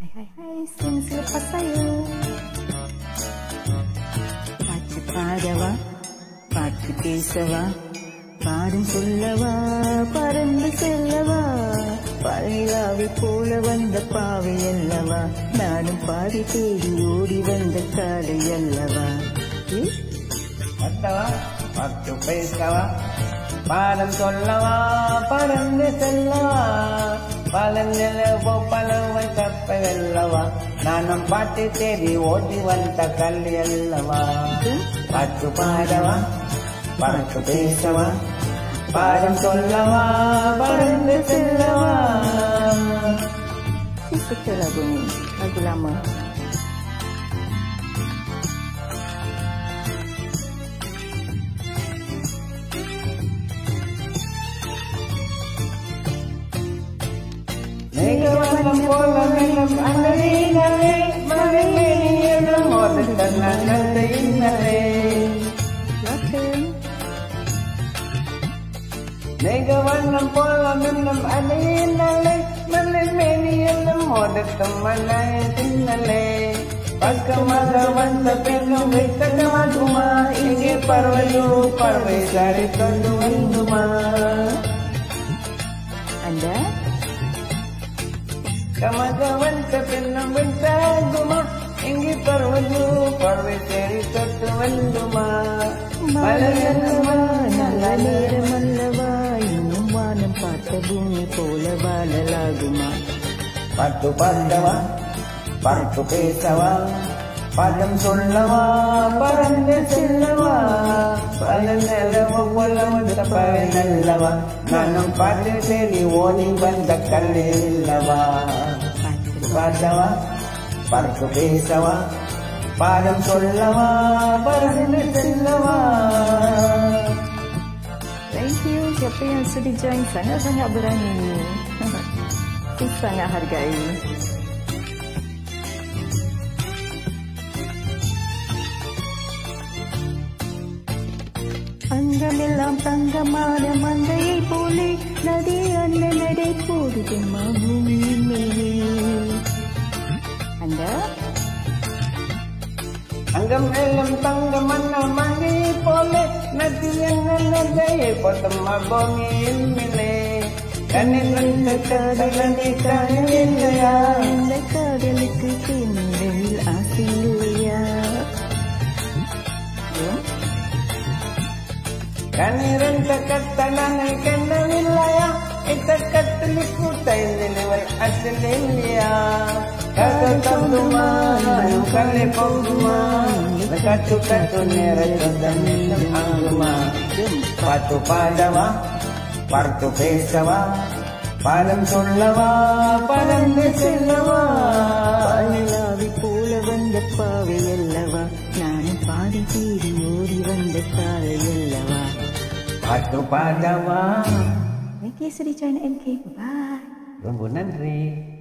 Hai hai hai, sing selepas saya. பாட்டு பாடவா பாட்டு பேசவா பாடும் சொல்லவா பறந்து செல்லவா பழனிலாவை போல வந்த பாவை அல்லவா நானும் பாதி தேடி ஓடி வந்த காலை அல்லவா ஏ? பத்தவா பத்து பேசவா பாடம் சொல்லவா பறந்து செல்லவா பலநிலவோ பலவை கப்பை அல்லவா நானும் பாட்டு தேடி ஓடி வந்த கல்வி அல்லவா பாட்டு பாடவா பாட்டு பேசவா பாடம் சொல்லவா பறந்து செல்லவா Si suka lagu ni, lagu lama. மேகவனம் போல மெல்லம் அங்கரீனலே மகளே நீளும் ஒரு தன்னங்கத்தை இன்னலே Silakan. மேகவனம் போல மெல்லம் அலையினலே மல்லை நீளும் ஓடட்டும் மலைய தின்னலே பக்கமாக வந்த பெண்ணும் வைத்தகமாகுமா இங்கே பறவையோ பறவை சரி கொண்டு வந்துமா Anda? கமகவந்த பெண்ணும் விட்டாகுமா இங்கு பருவது பறவை தேடி தொட்டு வந்துமா மலரல்லவா, நல்ல மலரல்லவா நேரம் அல்லவா இன்னும் வானம் பார்த்த பூமி போல வாழலாகுமா பாட்டு பாடவா பாட்டு பேசவா பதம் சொல்லவா பறந்து செல்லவா பல நிலவ போல வந்த பவை நல்லவா நானும் பாட்டு தேடி ஓடி வந்த கல்வி இல்லவா பாடவா பாட்டு பேசவா பாடம் சொல்லவா பறந்து செல்லவா Thank you. Siapa yang sudah join sangat-sangat berani. Saya sangat hargai. அங்கமெல்லாம் தங்கமான மங்கையை போலே நதி அந்த நடை போடுதம்மா பூமியின் மேலே அந்த அங்கம் எல்லாம் தங்க மன்ன மங்கையை போல நதி என்ன நகையை பொத்தம்மா பூமியின் மேலே கண்ணில் வந்த காதலனை காணவில்லையா அந்த காதலுக்கு பெண்களில் ஆசை இல்லையா கண்ணிரண்ட கத்தலனை கண்ணவில்லையா இத்த கத்தலி கூட்டைந்தவள் அச்சலில்லையா கக தந்துமா கல்லை போகுமா கட்டு கட்டு நேரம் ஆகுமா பாட்டு பாடவா பாட்டு பேசவா பாடம் சொல்லவா பறந்து செல்லவா பாலாவி போல வந்த பாவை அல்லவா நானும் பாதி தேடி ஓடி வந்த காலை அல்லவா பாட்டு பாடவா Thank you sudah join MK. Bye. ரொம்ப நன்றி